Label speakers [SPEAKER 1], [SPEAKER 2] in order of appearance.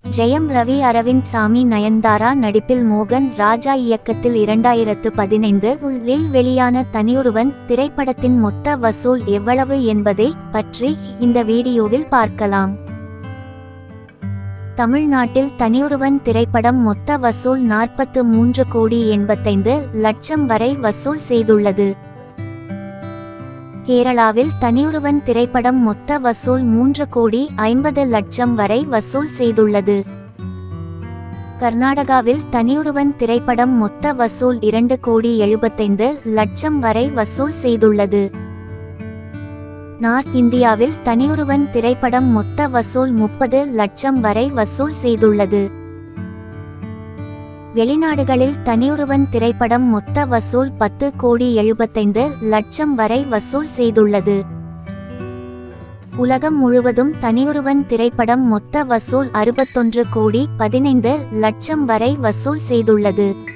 [SPEAKER 1] ஜெயம் ரவி அரவிந்த் சாமி நயன்தாரா நடிப்பில் மோகன் ராஜா இயக்கத்தில் இரண்டாயிரத்து பதினைந்து உள்ளில் வெளியான தனியொருவன் திரைப்படத்தின் மொத்த வசூல் எவ்வளவு என்பதை பற்றி இந்த வீடியோவில் பார்க்கலாம் தமிழ்நாட்டில் தனியொருவன் திரைப்படம் மொத்த வசூல் நாற்பத்து மூன்று கோடி எண்பத்தைந்து லட்சம் வரை வசூல் செய்துள்ளது கேரளாவில் தனியொருவன் திரைப்படம் மொத்த வசூல் மூன்று கோடி ஐம்பது லட்சம் வரை வசூல் செய்துள்ளது கர்நாடகாவில் தனியொருவன் திரைப்படம் மொத்த வசூல் இரண்டு கோடி எழுபத்தைந்து லட்சம் வரை வசூல் செய்துள்ளது நார்த் இந்தியாவில் தனியொருவன் திரைப்படம் மொத்த வசூல் முப்பது லட்சம் வரை வசூல் செய்துள்ளது வெளிநாடுகளில் தனியொருவன் திரைப்படம் மொத்த வசூல் பத்து கோடி எழுபத்தைந்து லட்சம் வரை வசூல் செய்துள்ளது உலகம் முழுவதும் தனியொருவன் திரைப்படம் மொத்த வசூல் அறுபத்தொன்று கோடி பதினைந்து லட்சம் வரை வசூல் செய்துள்ளது